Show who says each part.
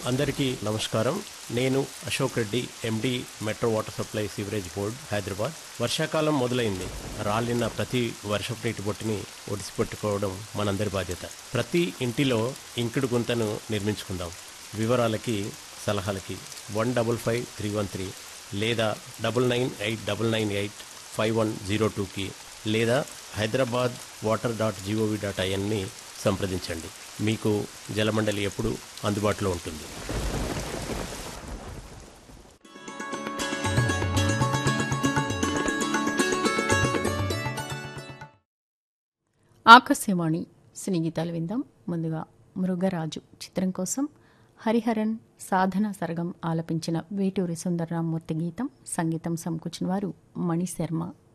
Speaker 1: అందరికీ నమస్కారం నేను Ashok Reddy MD metro water supply sewerage board Hyderabad వర్షాకాలం మొదలైంది రాలిన ప్రతి వర్షపు నీటి బొట్టుని ఒడిసిపెట్టుకోవడం మనందరి బాధ్యత ప్రతి ఇంటిలో ఇంకుడు గుంతను నిర్మించుకుందాం వివరాలకి సలహాలకి one double five three one three లేదా double nine eight double nine eight five one zero టూకి లేదా Hyderabad water dot GOV dot ఐఎన్ని సంప్రదించండి మీకు జలమండలి ఎప్పుడు అందుబాటులో ఉంటుంది
Speaker 2: ఆకాశవాణి సినీ గీతాలు విందాం ముందుగా మృగరాజు చిత్రం కోసం హరిహరన్ సాధన సరగం ఆలపించిన వేటూరి సుందరరామూర్తి గీతం సంగీతం సమకూర్చిన వారు మణిశర్మ